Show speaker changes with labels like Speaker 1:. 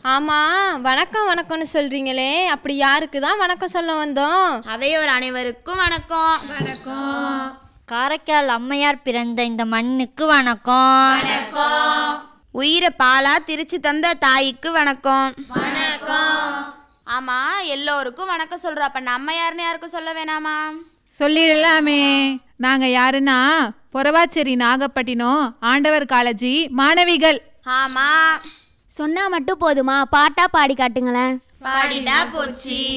Speaker 1: ஆமா வணக்கம் வணக்கம்னு சொல்றீங்களே அப்படி யாருக்கு தான் வணக்கம் சொல்ல வந்தோம்
Speaker 2: அவையோர் அனைவருக்கும் வணக்கம்
Speaker 3: காரைக்கால் அம்மையார் பிறந்த இந்த மண்ணுக்கு வணக்கம்
Speaker 2: உயிரை பாலா திரிச்சு தந்த தாய்க்கு வணக்கம் ஆமா எல்லோருக்கும் வணக்கம் சொல்றோம் அப்ப நம்ம யாருன்னு யாருக்கும் சொல்ல வேணாமா
Speaker 4: சொல்லிடலாமே நாங்க யாருன்னா பொறவாச்சேரி நாகப்பட்டினம் ஆண்டவர் காலேஜி மாணவிகள்
Speaker 2: ஆமா
Speaker 5: சொன்னா மட்டும் போதுமா பாட்டா பாடி காட்டுங்களேன்
Speaker 2: பாடிட்டா போச்சு